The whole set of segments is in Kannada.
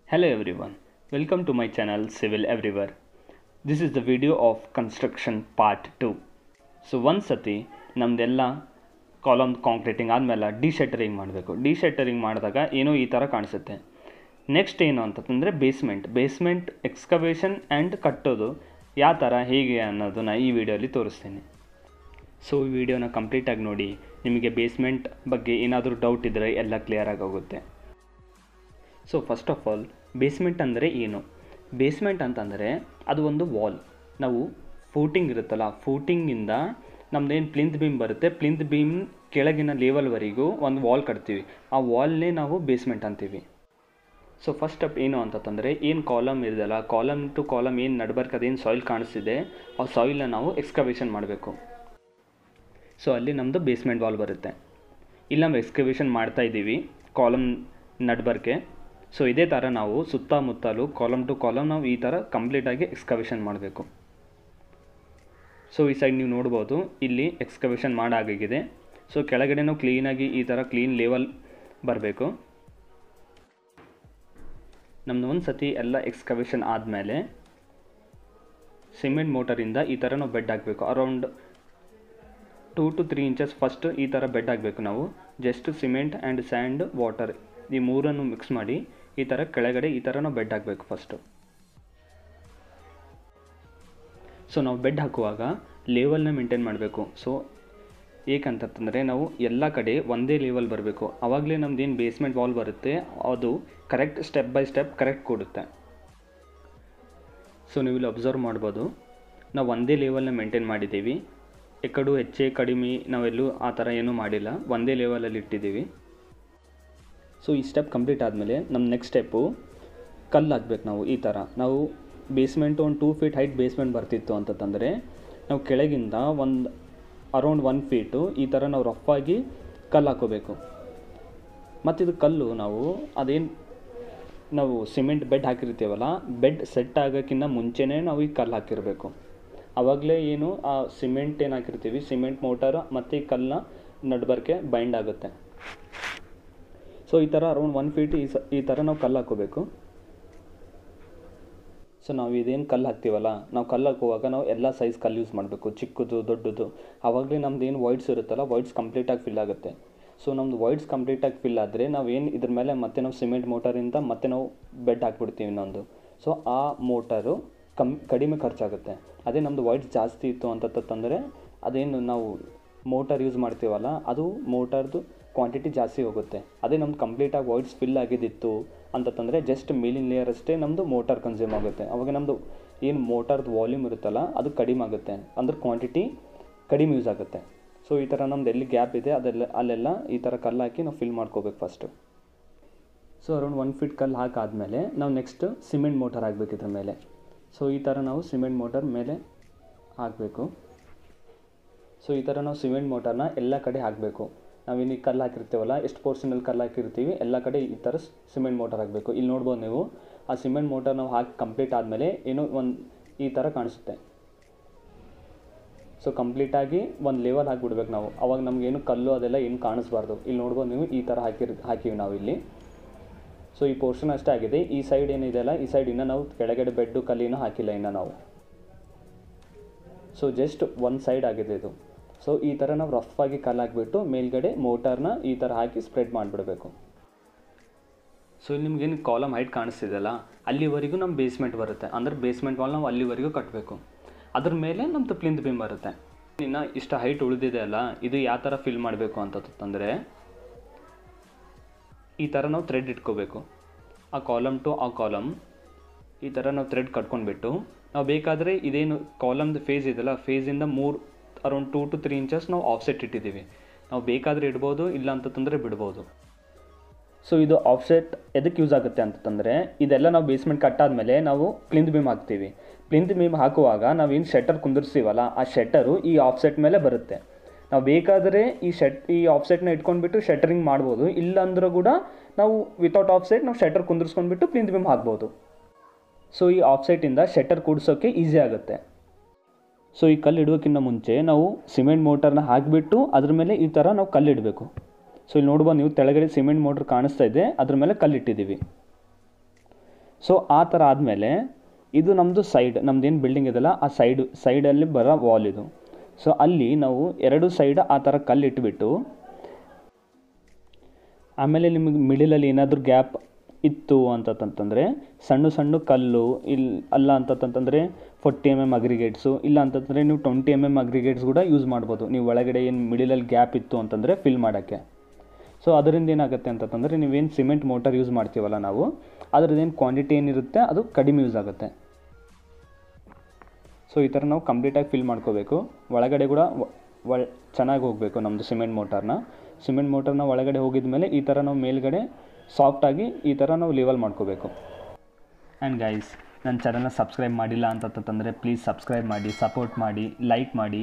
Hello everyone, welcome to my channel Civil Everywhere. This is the video of construction part 2. So ಒಂದು ಸತಿ ನಮ್ಮದೆಲ್ಲ ಕಾಲಮ್ ಕಾಂಕ್ರೀಟಿಂಗ್ ಆದಮೇಲೆ ಡಿ ಶೆಟರಿಂಗ್ ಮಾಡಬೇಕು ಡಿ ಶೆಟರಿಂಗ್ ಮಾಡಿದಾಗ ಏನೋ ಈ ಥರ ಕಾಣಿಸುತ್ತೆ ನೆಕ್ಸ್ಟ್ ಏನು ಅಂತಂದರೆ ಬೇಸ್ಮೆಂಟ್ ಬೇಸ್ಮೆಂಟ್ ಎಕ್ಸ್ಕವೇಷನ್ ಆ್ಯಂಡ್ ಕಟ್ಟೋದು ಯಾವ ಥರ ಹೇಗೆ ಅನ್ನೋದನ್ನ ಈ ವಿಡಿಯೋಲಿ ತೋರಿಸ್ತೀನಿ ಸೊ ಈ ವಿಡಿಯೋನ ಕಂಪ್ಲೀಟಾಗಿ ನೋಡಿ ನಿಮಗೆ ಬೇಸ್ಮೆಂಟ್ ಬಗ್ಗೆ ಏನಾದರೂ ಡೌಟ್ ಇದ್ದರೆ ಎಲ್ಲ ಕ್ಲಿಯರ್ ಆಗೋಗುತ್ತೆ so first of all basement ಅಂದರೆ ಏನು ಬೇಸ್ಮೆಂಟ್ ಅಂತಂದರೆ ಅದು ಒಂದು ವಾಲ್ ನಾವು ಫೂಟಿಂಗ್ ಇರುತ್ತಲ್ಲ ಫೂಟಿಂಗಿಂದ ನಮ್ದೇನು ಪ್ಲಿಂತ್ ಬೀಮ್ ಬರುತ್ತೆ ಪ್ಲಿಂತ್ ಬೀಮ್ ಕೆಳಗಿನ ಲೆವೆಲ್ವರೆಗೂ ಒಂದು ವಾಲ್ ಕಟ್ತೀವಿ ಆ ವಾಲ್ನೇ ನಾವು ಬೇಸ್ಮೆಂಟ್ ಅಂತೀವಿ ಸೊ ಫಸ್ಟ್ ಸ್ಟೆಪ್ ಏನು ಅಂತಂದರೆ ಏನು ಕಾಲಮ್ ಇದೆಯಲ್ಲ ಕಾಲಮ್ ಟು ಕಾಲಮ್ ಏನು ನಡ್ಬರ್ಕ್ ಅದೇನು ಸಾಯಿಲ್ ಕಾಣಿಸ್ತಿದೆ ಆ ಸಾಯಿಲ್ನ ನಾವು ಎಕ್ಸ್ಕವೇಷನ್ ಮಾಡಬೇಕು ಸೊ ಅಲ್ಲಿ ನಮ್ಮದು ಬೇಸ್ಮೆಂಟ್ ವಾಲ್ ಬರುತ್ತೆ ಇಲ್ಲಿ ನಾವು ಎಕ್ಸ್ಕವೇಷನ್ ಮಾಡ್ತಾ ಇದ್ದೀವಿ ಕಾಲಮ್ ನಡ್ಬರ್ಕೆ ಸೊ ಇದೇ ಥರ ನಾವು ಸುತ್ತಮುತ್ತಲು ಕಾಲಮ್ ಟು ಕಾಲಮ್ ನಾವು ಈ ಥರ ಕಂಪ್ಲೀಟಾಗಿ ಎಕ್ಸ್ಕವೇಷನ್ ಮಾಡಬೇಕು ಸೊ ಈ ಸೈಡ್ ನೀವು ನೋಡ್ಬೋದು ಇಲ್ಲಿ ಎಕ್ಸ್ಕವೇಷನ್ ಮಾಡಾಗಿದೆ ಸೊ ಕೆಳಗಡೆನೂ ಕ್ಲೀನಾಗಿ ಈ ಥರ ಕ್ಲೀನ್ ಲೆವೆಲ್ ಬರಬೇಕು ನಮ್ಮದು ಒಂದು ಸತಿ ಎಲ್ಲ ಎಕ್ಸ್ಕವೇಷನ್ ಆದಮೇಲೆ ಸಿಮೆಂಟ್ ಮೋಟರಿಂದ ಈ ಥರ ನಾವು ಬೆಡ್ ಹಾಕಬೇಕು around two to three inches first ಈ ಥರ ಬೆಡ್ ಹಾಕಬೇಕು ನಾವು just cement and sand water ಈ ಮೂರನ್ನು ಮಿಕ್ಸ್ ಮಾಡಿ ಈ ಥರ ಕೆಳಗಡೆ ಈ ಥರ ನಾವು ಬೆಡ್ ಹಾಕಬೇಕು ಫಸ್ಟು ಸೊ ನಾವು ಬೆಡ್ ಹಾಕುವಾಗ ಲೆವೆಲ್ನ ಮೇಂಟೈನ್ ಮಾಡಬೇಕು ಸೊ ಏಕಂತಂದರೆ ನಾವು ಎಲ್ಲ ಕಡೆ ಒಂದೇ ಲೆವೆಲ್ ಬರಬೇಕು ಆವಾಗಲೇ ನಮ್ದೇನು ಬೇಸ್ಮೆಂಟ್ ವಾಲ್ ಬರುತ್ತೆ ಅದು correct step by step correct ಕೊಡುತ್ತೆ ಸೊ ನೀವು ಇಲ್ಲಿ ಅಬ್ಸರ್ವ್ ಮಾಡ್ಬೋದು ನಾವು ಒಂದೇ ಲೆವೆಲ್ನ ಮೇಂಟೈನ್ ಮಾಡಿದ್ದೀವಿ ಎಕ್ಕಡು ಹೆಚ್ಚೆ ಕಡಿಮೆ ನಾವೆಲ್ಲೂ ಆ ಥರ ಏನೂ ಮಾಡಿಲ್ಲ ಒಂದೇ ಲೆವೆಲಲ್ಲಿ ಇಟ್ಟಿದ್ದೀವಿ ಸೊ ಈ ಸ್ಟೆಪ್ ಕಂಪ್ಲೀಟ್ ಆದಮೇಲೆ ನಮ್ಮ ನೆಕ್ಸ್ಟ್ ಸ್ಟೆಪ್ಪು ಕಲ್ಲು ಹಾಕ್ಬೇಕು ನಾವು ಈ ಥರ ನಾವು ಬೇಸ್ಮೆಂಟು ಒಂದು ಟೂ ಫೀಟ್ ಹೈಟ್ ಬೇಸ್ಮೆಂಟ್ ಬರ್ತಿತ್ತು ಅಂತಂದರೆ ನಾವು ಕೆಳಗಿಂದ ಒಂದು ಅರೌಂಡ್ ಒನ್ ಫೀಟು ಈ ಥರ ನಾವು ರಫಾಗಿ ಕಲ್ಲು ಹಾಕೋಬೇಕು ಮತ್ತು ಇದು ಕಲ್ಲು ನಾವು ಅದೇನು ನಾವು ಸಿಮೆಂಟ್ ಬೆಡ್ ಹಾಕಿರ್ತೀವಲ್ಲ ಬೆಡ್ ಸೆಟ್ ಆಗೋಕ್ಕಿಂತ ಮುಂಚೆನೇ ನಾವು ಈ ಕಲ್ಲು ಹಾಕಿರಬೇಕು ಆವಾಗಲೇ ಏನು ಆ ಸಿಮೆಂಟ್ ಏನು ಹಾಕಿರ್ತೀವಿ ಸಿಮೆಂಟ್ ಮೋಟರ್ ಮತ್ತು ಈ ಕಲ್ಲನ್ನ ನಡ್ಬರ್ಕೆ ಬೈಂಡ್ ಆಗುತ್ತೆ ಸೊ ಈ ಥರ ಅರೌಂಡ್ ಒನ್ ಫೀಟ್ ಈ ಸ ಈ ಥರ ನಾವು ಕಲ್ಲು ಹಾಕೋಬೇಕು ಸೊ ನಾವು ಇದೇನು ಕಲ್ಲು ಹಾಕ್ತೀವಲ್ಲ ನಾವು ಕಲ್ಲು ಹಾಕುವಾಗ ನಾವು ಎಲ್ಲ ಸೈಜ್ ಕಲ್ಲು ಯೂಸ್ ಮಾಡಬೇಕು ಚಿಕ್ಕದು ದೊಡ್ಡದು ಆವಾಗಲೇ ನಮ್ದು ಏನು ವೈಡ್ಸ್ ಇರುತ್ತಲ್ಲ ವೈಡ್ಸ್ ಕಂಪ್ಲೀಟಾಗಿ ಫಿಲ್ ಆಗುತ್ತೆ ಸೊ ನಮ್ದು ವೈಡ್ಸ್ ಕಂಪ್ಲೀಟಾಗಿ ಫಿಲ್ ಆದರೆ ನಾವು ಏನು ಇದ್ರ ಮೇಲೆ ಮತ್ತೆ ನಾವು ಸಿಮೆಂಟ್ ಮೋಟರಿಂದ ಮತ್ತೆ ನಾವು ಬೆಡ್ ಹಾಕ್ಬಿಡ್ತೀವಿ ಇನ್ನೊಂದು ಸೊ ಆ ಮೋಟರು ಕಮ್ ಕಡಿಮೆ ಖರ್ಚಾಗುತ್ತೆ ಅದೇ ನಮ್ಮದು ವೈಡ್ಸ್ ಜಾಸ್ತಿ ಇತ್ತು ಅಂತಂದರೆ ಅದೇನು ನಾವು ಮೋಟರ್ ಯೂಸ್ ಮಾಡ್ತೀವಲ್ಲ ಅದು ಮೋಟರ್ದು ಕ್ವಾಂಟಿಟಿ ಜಾಸ್ತಿ ಹೋಗುತ್ತೆ ಅದೇ ನಮ್ದು ಕಂಪ್ಲೀಟಾಗಿ ವೈಡ್ಸ್ ಫಿಲ್ ಆಗಿದ್ದಿತ್ತು ಅಂತಂದರೆ ಜಸ್ಟ್ ಮೇಲಿನ ಲೇಯರ್ ಅಷ್ಟೇ ನಮ್ಮದು ಮೋಟಾರ್ ಕನ್ಸ್ಯೂಮ್ ಆಗುತ್ತೆ ಅವಾಗ ನಮ್ಮದು ಏನು ಮೋಟಾರ್ದು ವಾಲ್ಯೂಮ್ ಇರುತ್ತಲ್ಲ ಅದು ಕಡಿಮೆ ಆಗುತ್ತೆ ಅಂದ್ರೆ ಕ್ವಾಂಟಿಟಿ ಕಡಿಮೆ ಯೂಸ್ ಆಗುತ್ತೆ ಸೊ ಈ ಥರ ನಮ್ದು ಎಲ್ಲಿ ಗ್ಯಾಪ್ ಇದೆ ಅದೆಲ್ಲ ಅಲ್ಲೆಲ್ಲ ಈ ಥರ ಕಲ್ಲು ಹಾಕಿ ನಾವು ಫಿಲ್ ಮಾಡ್ಕೋಬೇಕು first so around one feet ಕಲ್ಲು ಹಾಕಾದ್ಮೇಲೆ ನಾವು ನೆಕ್ಸ್ಟ್ ಸಿಮೆಂಟ್ ಮೋಟರ್ ಹಾಕ್ಬೇಕು ಇದ್ರ ಮೇಲೆ ಸೊ ಈ ಥರ ನಾವು ಸಿಮೆಂಟ್ ಮೋಟರ್ ಮೇಲೆ ಹಾಕಬೇಕು ಸೊ ಈ ಥರ ನಾವು ಸಿಮೆಂಟ್ ಮೋಟರ್ನ ಎಲ್ಲ ಕಡೆ ಹಾಕಬೇಕು ನಾವೇನು ಈ ಕಲ್ಲು ಹಾಕಿರ್ತೀವಲ್ಲ ಎಷ್ಟು ಪೋರ್ಷನಲ್ಲಿ ಕಲ್ಲು ಹಾಕಿರ್ತೀವಿ ಎಲ್ಲ ಕಡೆ ಈ ಥರ ಸಿಮೆಂಟ್ ಮೋಟರ್ ಹಾಕಬೇಕು ಇಲ್ಲಿ ನೋಡ್ಬೋದು ನೀವು ಆ ಸಿಮೆಂಟ್ ಮೋಟರ್ ನಾವು ಹಾಕಿ ಕಂಪ್ಲೀಟ್ ಆದಮೇಲೆ ಏನೋ ಒಂದು ಈ ಥರ ಕಾಣಿಸುತ್ತೆ ಸೊ ಕಂಪ್ಲೀಟಾಗಿ ಒಂದು ಲೆವೆಲ್ ಹಾಕಿಬಿಡ್ಬೇಕು ನಾವು ಅವಾಗ ನಮಗೇನು ಕಲ್ಲು ಅದೆಲ್ಲ ಏನು ಕಾಣಿಸ್ಬಾರ್ದು ಇಲ್ಲಿ ನೋಡ್ಬೋದು ನೀವು ಈ ಥರ ಹಾಕಿರ್ ಹಾಕಿವಿ ನಾವು ಇಲ್ಲಿ ಸೊ ಈ ಪೋರ್ಷನ್ ಅಷ್ಟೇ ಆಗಿದೆ ಈ ಸೈಡ್ ಏನಿದೆಯಲ್ಲ ಈ ಸೈಡ್ ಇನ್ನೂ ನಾವು ಕೆಳಗಡೆ ಬೆಡ್ಡು ಕಲ್ಲಿನೂ ಹಾಕಿಲ್ಲ ಇನ್ನು ನಾವು ಸೊ ಜಸ್ಟ್ ಒಂದು ಸೈಡ್ ಆಗಿದೆ ಇದು ಸೊ ಈ ಥರ ನಾವು ರಫ್ ಆಗಿ ಕಲ್ಲು ಹಾಕಿಬಿಟ್ಟು ಮೇಲ್ಗಡೆ ಮೋಟಾರ್ನ ಈ ಥರ ಹಾಕಿ ಸ್ಪ್ರೆಡ್ ಮಾಡಿಬಿಡಬೇಕು ಸೊ ಇಲ್ಲಿ ನಿಮ್ಗೇನು ಕಾಲಮ್ ಹೈಟ್ ಕಾಣಿಸ್ತಿದೆಯಲ್ಲ ಅಲ್ಲಿವರೆಗೂ ನಮ್ಮ ಬೇಸ್ಮೆಂಟ್ ಬರುತ್ತೆ ಅಂದರೆ ಬೇಸ್ಮೆಂಟ್ ವಾಲ್ ನಾವು ಅಲ್ಲಿವರೆಗೂ ಕಟ್ಟಬೇಕು ಅದ್ರ ಮೇಲೆ ನಮ್ಮದು ಪ್ಲಿಂತ್ ಬೀಮ್ ಬರುತ್ತೆ ಇನ್ನು ಇಷ್ಟು ಹೈಟ್ ಉಳಿದಿದೆ ಅಲ್ಲ ಇದು ಯಾವ ಥರ ಫಿಲ್ ಮಾಡಬೇಕು ಅಂತಂದರೆ ಈ ಥರ ನಾವು ಥ್ರೆಡ್ ಇಟ್ಕೋಬೇಕು ಆ ಕಾಲಮ್ ಟು ಆ ಕಾಲಮ್ ಈ ಥರ ನಾವು ಥ್ರೆಡ್ ಕಟ್ಕೊಂಡ್ಬಿಟ್ಟು ನಾವು ಬೇಕಾದರೆ ಇದೇನು ಕಾಲಮ್ದು ಫೇಸ್ ಇದೆಯಲ್ಲ ಫೇಸಿಂದ ಮೂರು around two to three inches ನಾವು ಆಫ್ಸೆಟ್ ಇಟ್ಟಿದ್ದೀವಿ ನಾವು ಬೇಕಾದರೆ ಇಡ್ಬೋದು ಇಲ್ಲ ಅಂತಂದರೆ ಬಿಡ್ಬೋದು ಸೊ ಇದು ಆಫ್ಸೆಟ್ ಎದಕ್ಕೆ ಯೂಸ್ ಆಗುತ್ತೆ ಅಂತಂದರೆ ಇದೆಲ್ಲ ನಾವು ಬೇಸ್ಮೆಂಟ್ ಕಟ್ಟಾದಮೇಲೆ ನಾವು ಪ್ಲಿಂತ್ ಬೀಮ್ ಹಾಕ್ತೀವಿ ಪ್ಲಿಂತ್ ಬೀಮ್ ಹಾಕುವಾಗ ನಾವೇನು ಶೆಟರ್ ಕುಂದಿರ್ಸ್ತೀವಲ್ಲ ಆ ಶೆಟರು ಈ ಆಫ್ಸೆಟ್ ಮೇಲೆ ಬರುತ್ತೆ ನಾವು ಬೇಕಾದರೆ ಈ ಶೆಟ್ ಈ ಆಫ್ಸೆಟ್ನ ಇಟ್ಕೊಂಡ್ಬಿಟ್ಟು ಶೆಟರಿಂಗ್ ಮಾಡ್ಬೋದು ಇಲ್ಲ ಅಂದರೂ ಕೂಡ ನಾವು ವಿತೌಟ್ ಆಫ್ಸೆಟ್ ನಾವು ಶೆಟರ್ ಕುಂದಿರ್ಸ್ಕೊಂಡ್ಬಿಟ್ಟು ಪ್ಲಿಂತ್ ಬೀಮ್ ಹಾಕ್ಬೋದು ಸೊ ಈ ಆಫ್ಸೆಟ್ಟಿಂದ ಶೆಟರ್ ಕೂಡಿಸೋಕ್ಕೆ ಈಸಿ ಆಗುತ್ತೆ ಸೊ ಈ ಕಲ್ಲು ಇಡೋಕ್ಕಿಂತ ಮುಂಚೆ ನಾವು ಸಿಮೆಂಟ್ ಮೋಟರ್ನ ಹಾಕಿಬಿಟ್ಟು ಅದ್ರ ಮೇಲೆ ಈ ಥರ ನಾವು ಕಲ್ಲು ಇಡಬೇಕು ಸೊ ಇಲ್ಲಿ ನೋಡ್ಬೋದು ನೀವು ತೆಳಗಡೆ ಸಿಮೆಂಟ್ ಮೋಟ್ರ್ ಕಾಣಿಸ್ತಾ ಇದೆ ಅದ್ರ ಮೇಲೆ ಕಲ್ಲಿಟ್ಟಿದ್ದೀವಿ ಸೊ ಆ ಥರ ಆದಮೇಲೆ ಇದು ನಮ್ಮದು ಸೈಡ್ ನಮ್ದೇನು ಬಿಲ್ಡಿಂಗ್ ಇದೆಯಲ್ಲ ಆ ಸೈಡ್ ಸೈಡಲ್ಲಿ ಬರೋ ವಾಲ್ ಇದು ಸೊ ಅಲ್ಲಿ ನಾವು ಎರಡು ಸೈಡ್ ಆ ಥರ ಕಲ್ಲು ಇಟ್ಬಿಟ್ಟು ಆಮೇಲೆ ನಿಮಗೆ ಮಿಡಿಲಲ್ಲಿ ಏನಾದರೂ ಗ್ಯಾಪ್ ಇತ್ತು ಅಂತಂತಂದರೆ ಸಣ್ಣ ಸಣ್ಣ ಕಲ್ಲು ಇಲ್ಲಿ ಅಲ್ಲ ಅಂತಂತಂದರೆ ಫೋರ್ಟಿ ಎಮ್ ಎಮ್ ಅಗ್ರಿಗೇಟ್ಸು ಇಲ್ಲ ಅಂತಂದರೆ ನೀವು ಟ್ವೆಂಟಿ ಎಮ್ ಎಮ್ ಅಗ್ರಿಗೇಟ್ಸ್ ಕೂಡ ಯೂಸ್ ಮಾಡ್ಬೋದು ನೀವು ಒಳಗಡೆ ಏನು ಮಿಡಿಲಲ್ಲಿ ಗ್ಯಾಪ್ ಇತ್ತು ಅಂತಂದರೆ ಫಿಲ್ ಮಾಡೋಕ್ಕೆ ಸೊ ಅದರಿಂದ ಏನಾಗುತ್ತೆ ಅಂತಂದರೆ ನೀವೇನು ಸಿಮೆಂಟ್ ಮೋಟರ್ ಯೂಸ್ ಮಾಡ್ತೀವಲ್ಲ ನಾವು ಅದ್ರದ್ದೇನು ಕ್ವಾಂಟಿಟಿ ಏನಿರುತ್ತೆ ಅದು ಕಡಿಮೆ ಯೂಸ್ ಆಗುತ್ತೆ ಸೊ ಈ ಥರ ನಾವು ಕಂಪ್ಲೀಟಾಗಿ ಫಿಲ್ ಮಾಡ್ಕೋಬೇಕು ಒಳಗಡೆ ಕೂಡ ಒಳ ಚೆನ್ನಾಗಿ ಹೋಗಬೇಕು ನಮ್ಮದು ಸಿಮೆಂಟ್ ಮೋಟಾರ್ನ ಸಿಮೆಂಟ್ ಮೋಟಾರ್ನ ಒಳಗಡೆ ಹೋಗಿದ ಮೇಲೆ ಈ ಥರ ನಾವು ಮೇಲ್ಗಡೆ ಸಾಫ್ಟಾಗಿ ಈ ಥರ ನಾವು ಲೆವೆಲ್ ಮಾಡ್ಕೋಬೇಕು ಆ್ಯಂಡ್ ಗೈಸ್ ನನ್ನ ಚಾನಲ್ನ ಸಬ್ಸ್ಕ್ರೈಬ್ ಮಾಡಿಲ್ಲ ಅಂತಂತಂದರೆ ಪ್ಲೀಸ್ ಸಬ್ಸ್ಕ್ರೈಬ್ ಮಾಡಿ ಸಪೋರ್ಟ್ ಮಾಡಿ ಲೈಕ್ ಮಾಡಿ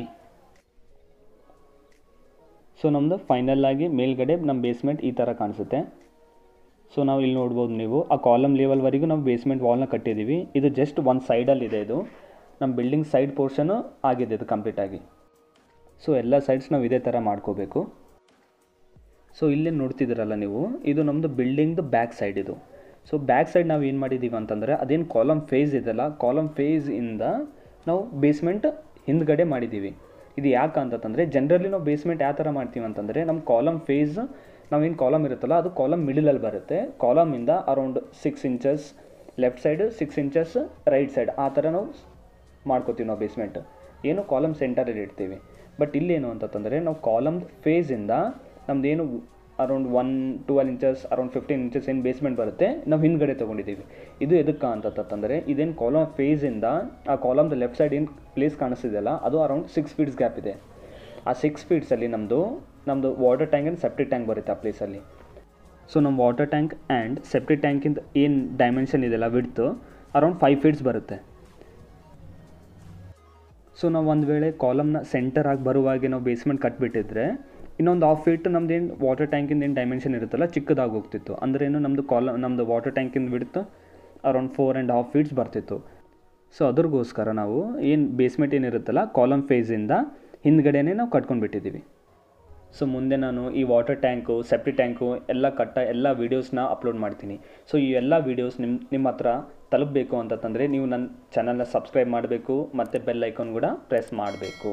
ಸೊ ನಮ್ಮದು ಫೈನಲ್ ಆಗಿ ಮೇಲ್ಗಡೆ ನಮ್ಮ ಬೇಸ್ಮೆಂಟ್ ಈ ಥರ ಕಾಣಿಸುತ್ತೆ ಸೊ ನಾವು ಇಲ್ಲಿ ನೋಡ್ಬೋದು ನೀವು ಆ ಕಾಲಮ್ ಲೆವೆಲ್ವರೆಗೂ ನಾವು ಬೇಸ್ಮೆಂಟ್ ವಾಲ್ನ ಕಟ್ಟಿದ್ದೀವಿ ಇದು ಜಸ್ಟ್ ಒಂದು ಸೈಡಲ್ಲಿದೆ ಇದು ನಮ್ಮ ಬಿಲ್ಡಿಂಗ್ ಸೈಡ್ ಪೋರ್ಷನು ಆಗಿದೆ ಇದು ಕಂಪ್ಲೀಟಾಗಿ ಸೊ ಎಲ್ಲ ಸೈಡ್ಸ್ ನಾವು ಇದೇ ಥರ ಮಾಡ್ಕೋಬೇಕು ಸೊ ಇಲ್ಲೇ ನೋಡ್ತಿದ್ದೀರಲ್ಲ ನೀವು ಇದು ನಮ್ಮದು ಬಿಲ್ಡಿಂಗ್ದು ಬ್ಯಾಕ್ ಸೈಡ್ ಇದು ಸೊ ಬ್ಯಾಕ್ ಸೈಡ್ ನಾವು ಏನು ಮಾಡಿದ್ದೀವಿ ಅಂತಂದರೆ ಅದೇನು ಕಾಲಮ್ ಫೇಸ್ ಇದೆಯಲ್ಲ ಕಾಲಮ್ ಫೇಸಿಂದ ನಾವು ಬೇಸ್ಮೆಂಟ್ ಹಿಂದ್ಗಡೆ ಮಾಡಿದ್ದೀವಿ ಇದು ಯಾಕೆ ಅಂತಂದರೆ ಜನರಲಿ ನಾವು ಬೇಸ್ಮೆಂಟ್ ಯಾವ ಥರ ಮಾಡ್ತೀವಿ ಅಂತಂದರೆ ನಮ್ಮ ಕಾಲಮ್ ಫೇಸ್ ನಾವೇನು ಕಾಲಮ್ ಇರುತ್ತಲ್ಲ ಅದು ಕಾಲಮ್ ಮಿಡಲಲ್ಲಿ ಬರುತ್ತೆ ಕಾಲಮಿಂದ around six inches left side six inches right side ಆ ಥರ ನಾವು ಮಾಡ್ಕೋತೀವಿ ನಾವು ಬೇಸ್ಮೆಂಟ್ ಏನು ಕಾಲಮ್ ಸೆಂಟರಲ್ಲಿ ಇಡ್ತೀವಿ ಬಟ್ ಇಲ್ಲೇನು ಅಂತಂದರೆ ನಾವು ಕಾಲಮ್ ಫೇಸಿಂದ ನಮ್ಮದೇನು around one twelve inches around fifteen inches ಏನು ಬೇಸ್ಮೆಂಟ್ ಬರುತ್ತೆ ನಾವು ಹಿಂದ್ಗಡೆ ತೊಗೊಂಡಿದ್ದೀವಿ ಇದು ಎದಕ್ಕೆ ಅಂತಂತಂದರೆ ಇದೇನು ಕಾಲಮ್ ಫೇಸಿಂದ ಆ ಕಾಲಮ್ದು ಲೆಫ್ಟ್ ಸೈಡ್ ಏನು ಪ್ಲೇಸ್ ಕಾಣಿಸ್ತಿದೆಯಲ್ಲ ಅದು ಅರೌಂಡ್ ಸಿಕ್ಸ್ ಫೀಟ್ಸ್ ಗ್ಯಾಪ್ ಇದೆ ಆ ಸಿಕ್ಸ್ ಫೀಟ್ಸಲ್ಲಿ ನಮ್ಮದು ನಮ್ಮದು water tank and septic tank ಬರುತ್ತೆ ಆ ಪ್ಲೇಸಲ್ಲಿ ಸೊ ನಮ್ಮ ವಾಟರ್ ಟ್ಯಾಂಕ್ ಆ್ಯಂಡ್ ಸೆಪ್ಟಿಕ್ ಟ್ಯಾಂಕಿಂದ ಏನು ಡೈಮೆನ್ಷನ್ ಇದೆಯಲ್ಲ ವಿಡ್ತು ಅರೌಂಡ್ ಫೈವ್ ಫೀಟ್ಸ್ ಬರುತ್ತೆ ಸೊ ನಾವು ಒಂದು ವೇಳೆ ಕಾಲಮ್ನ ಸೆಂಟರ್ ಆಗಿ ಬರುವಾಗೆ ನಾವು ಬೇಸ್ಮೆಂಟ್ ಕಟ್ಬಿಟ್ಟಿದ್ರೆ ಇನ್ನೊಂದು ಹಾಫ್ ಫೀಟ್ ನಮ್ದು ಏನು ವಾಟರ್ ಟ್ಯಾಂಕಿಂದ ಏನು ಡೈಮೆನ್ಷನ್ ಇರುತ್ತಲ್ಲ ಚಿಕ್ಕದಾಗಿ ಹೋಗ್ತಿತ್ತು ಅಂದ್ರೆ ಏನು ನಮ್ಮದು ಕಾಲ ನಮ್ಮದು ವಾಟರ್ ಟ್ಯಾಂಕಿಂದ ಬಿಡ್ತು around four and half feets ಬರ್ತಿತ್ತು ಸೊ ಅದ್ರಗೋಸ್ಕರ ನಾವು ಏನು ಬೇಸ್ಮೆಂಟ್ ಏನಿರುತ್ತಲ್ಲ ಕಾಲಮ್ ಫೇಸಿಂದ ಹಿಂದ್ಗಡೆನೇ ನಾವು ಕಟ್ಕೊಂಡ್ಬಿಟ್ಟಿದ್ದೀವಿ ಸೊ ಮುಂದೆ ನಾನು ಈ ವಾಟರ್ ಟ್ಯಾಂಕು ಸೆಪ್ಟಿ ಟ್ಯಾಂಕು ಎಲ್ಲ ಕಟ್ಟ ಎಲ್ಲ ವೀಡಿಯೋಸ್ನ ಅಪ್ಲೋಡ್ ಮಾಡ್ತೀನಿ ಸೊ ಈ ಎಲ್ಲ ವೀಡಿಯೋಸ್ ನಿಮ್ಮ ನಿಮ್ಮ ಹತ್ರ ತಲುಪಬೇಕು ಅಂತಂದರೆ ನೀವು ನನ್ನ ಚಾನಲ್ನ ಸಬ್ಸ್ಕ್ರೈಬ್ ಮಾಡಬೇಕು ಮತ್ತು ಬೆಲ್ ಐಕಾನ್ ಕೂಡ ಪ್ರೆಸ್ ಮಾಡಬೇಕು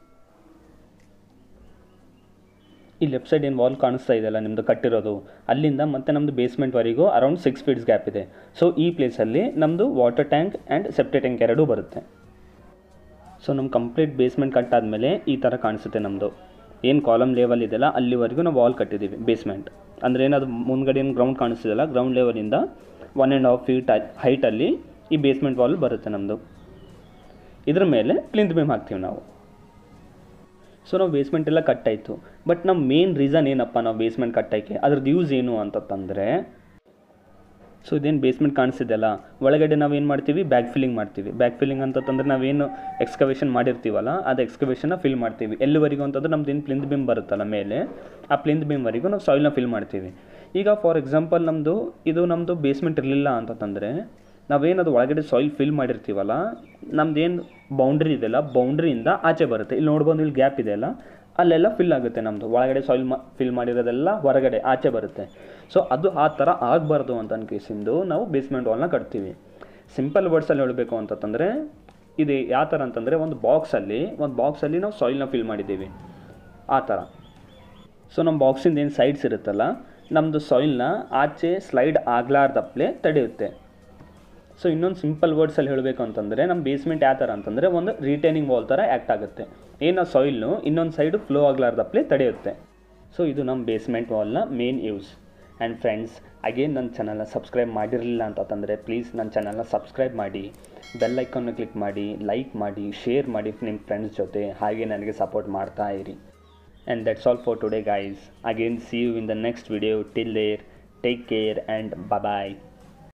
ಈ ಲೆಫ್ಟ್ ಸೈಡ್ ಏನು ವಾಲ್ ಕಾಣಿಸ್ತಾ ಇದೆಯಲ್ಲ ನಿಮ್ಮದು ಕಟ್ಟಿರೋದು ಅಲ್ಲಿಂದ ಮತ್ತೆ ನಮ್ಮದು ಬೇಸ್ಮೆಂಟ್ವರೆಗೂ ಅರೌಂಡ್ ಸಿಕ್ಸ್ ಫೀಟ್ಸ್ ಗ್ಯಾಪ್ ಇದೆ ಸೊ ಈ ಪ್ಲೇಸಲ್ಲಿ ನಮ್ಮದು water tank and septic tank ಎರಡೂ ಬರುತ್ತೆ ಸೊ ನಮ್ಮ ಕಂಪ್ಲೀಟ್ ಬೇಸ್ಮೆಂಟ್ ಕಟ್ಟಾದಮೇಲೆ ಈ ಥರ ಕಾಣಿಸುತ್ತೆ ನಮ್ಮದು ಏನು ಕಾಲಮ್ ಲೆವೆಲ್ ಇದೆಯಲ್ಲ ಅಲ್ಲಿವರೆಗೂ ನಾವು ವಾಲ್ ಕಟ್ಟಿದ್ದೀವಿ ಬೇಸ್ಮೆಂಟ್ ಅಂದರೆ ಏನದು ಮುಂದ್ಗಡೆ ಏನು ಗ್ರೌಂಡ್ ಕಾಣಿಸ್ತಿದೆಯಲ್ಲ ಗ್ರೌಂಡ್ ಲೆವೆಲಿಂದ ಒನ್ ಆ್ಯಂಡ್ ಹಾಫ್ ಫೀಟ್ ಹೈಟಲ್ಲಿ ಈ ಬೇಸ್ಮೆಂಟ್ ವಾಲ್ ಬರುತ್ತೆ ನಮ್ಮದು ಇದ್ರ ಮೇಲೆ ಪ್ಲಿಂತ್ ಬೀಮ್ ಹಾಕ್ತೀವಿ ನಾವು ಸೊ ನಾವು ಬೇಸ್ಮೆಂಟ್ ಎಲ್ಲ ಕಟ್ಟಾಯಿತು ಬಟ್ ನಮ್ಮ ಮೇನ್ ರೀಸನ್ ಏನಪ್ಪ ನಾವು ಬೇಸ್ಮೆಂಟ್ ಕಟ್ಟೋಕ್ಕೆ ಅದ್ರದ್ದು ಯೂಸ್ ಏನು ಅಂತಂದರೆ ಸೊ ಇದೇನು ಬೇಸ್ಮೆಂಟ್ ಕಾಣಿಸ್ತಿದೆಯಲ್ಲ ಒಳಗಡೆ ನಾವೇನು ಮಾಡ್ತೀವಿ ಬ್ಯಾಕ್ ಫಿಲ್ಲಿಂಗ್ ಮಾಡ್ತೀವಿ ಬ್ಯಾಕ್ ಫಿಲ್ಲಿಂಗ್ ಅಂತಂದ್ರೆ ನಾವೇನು ಎಕ್ಸ್ಕವೇಷನ್ ಮಾಡಿರ್ತೀವಲ್ಲ ಅದು ಎಕ್ಸ್ಕವೇಷನ್ನ ಫಿಲ್ ಮಾಡ್ತೀವಿ ಎಲ್ಲಿವರೆಗೂ ಅಂತಂದ್ರೆ ನಮ್ದು ಏನು ಪ್ಲಿಂತ್ ಬಿಮ್ ಬರುತ್ತಲ್ಲ ಮೇಲೆ ಆ ಪ್ಲಿಂತ್ ಬಿಮ್ವರೆಗೂ ನಾವು ಸಾಯಿಲ್ನ ಫಿಲ್ ಮಾಡ್ತೀವಿ ಈಗ ಫಾರ್ ಎಕ್ಸಾಂಪಲ್ ನಮ್ಮದು ಇದು ನಮ್ಮದು ಬೇಸ್ಮೆಂಟ್ ಇರಲಿಲ್ಲ ಅಂತಂದರೆ ನಾವೇನದು ಒಳಗಡೆ ಸಾಯಿಲ್ ಫಿಲ್ ಮಾಡಿರ್ತೀವಲ್ಲ ನಮ್ದೇನು ಬೌಂಡ್ರಿ ಇದೆಯಲ್ಲ ಬೌಂಡ್ರಿಯಿಂದ ಆಚೆ ಬರುತ್ತೆ ಇಲ್ಲಿ ನೋಡ್ಬೋದು ಇಲ್ಲಿ ಗ್ಯಾಪ್ ಇದೆಯಲ್ಲ ಅಲ್ಲೆಲ್ಲ ಫಿಲ್ ಆಗುತ್ತೆ ನಮ್ಮದು ಒಳಗಡೆ ಸಾಯಿಲ್ ಮಾ ಫಿಲ್ ಮಾಡಿರೋದೆಲ್ಲ ಹೊರಗಡೆ ಆಚೆ ಬರುತ್ತೆ ಸೊ ಅದು ಆ ಥರ ಆಗಬಾರ್ದು ಅಂತ ಅನ್ಕೇಸಿಂದು ನಾವು ಬೇಸ್ಮೆಂಟ್ ವಾಲ್ನ ಕಟ್ತೀವಿ ಸಿಂಪಲ್ ವರ್ಡ್ಸಲ್ಲಿ ಹೇಳಬೇಕು ಅಂತಂದರೆ ಇದು ಯಾವ ಥರ ಅಂತಂದರೆ ಒಂದು ಬಾಕ್ಸಲ್ಲಿ ಒಂದು ಬಾಕ್ಸಲ್ಲಿ ನಾವು ಸಾಯಿಲ್ನ ಫಿಲ್ ಮಾಡಿದ್ದೀವಿ ಆ ಥರ ಸೊ ನಮ್ಮ ಬಾಕ್ಸಿಂದ ಏನು ಸೈಡ್ಸ್ ಇರುತ್ತಲ್ಲ ನಮ್ಮದು ಸಾಯಿಲ್ನ ಆಚೆ ಸ್ಲೈಡ್ ಆಗ್ಲಾರ್ದಪ್ಲೆ ತಡೆಯುತ್ತೆ ಸೊ ಇನ್ನೊಂದು ಸಿಂಪಲ್ ವರ್ಡ್ಸಲ್ಲಿ ಹೇಳಬೇಕು ಅಂತಂದರೆ ನಮ್ಮ ಬೇಸ್ಮೆಂಟ್ ಯಾವ ಥರ ಅಂತಂದರೆ ಒಂದು ರಿಟೈನಿಂಗ್ ವಾಲ್ ಥರ ಆ್ಯಕ್ಟ್ ಆಗುತ್ತೆ ಏನು ಸಾಯಿಲ್ನು ಇನ್ನೊಂದು ಸೈಡು ಫ್ಲೋ ಆಗ್ಲಾರ್ದಪ್ಲೆ ತಡೆಯುತ್ತೆ ಸೊ ಇದು ನಮ್ಮ ಬೇಸ್ಮೆಂಟ್ ವಾಲ್ನ main use and friends again ನನ್ನ ಚಾನಲ್ನ ಸಬ್ಸ್ಕ್ರೈಬ್ ಮಾಡಿರಲಿಲ್ಲ ಅಂತಂದರೆ ಪ್ಲೀಸ್ ನನ್ನ ಚಾನಲ್ನ ಸಬ್ಸ್ಕ್ರೈಬ್ ಮಾಡಿ ಬೆಲ್ ಐಕಾನ್ನ ಕ್ಲಿಕ್ ಮಾಡಿ ಲೈಕ್ ಮಾಡಿ ಶೇರ್ ಮಾಡಿ ನಿಮ್ಮ ಫ್ರೆಂಡ್ಸ್ ಜೊತೆ ಹಾಗೆ ನನಗೆ ಸಪೋರ್ಟ್ ಮಾಡ್ತಾ ಇರಿ and that's all for today guys again see you in the next video till then take care and bye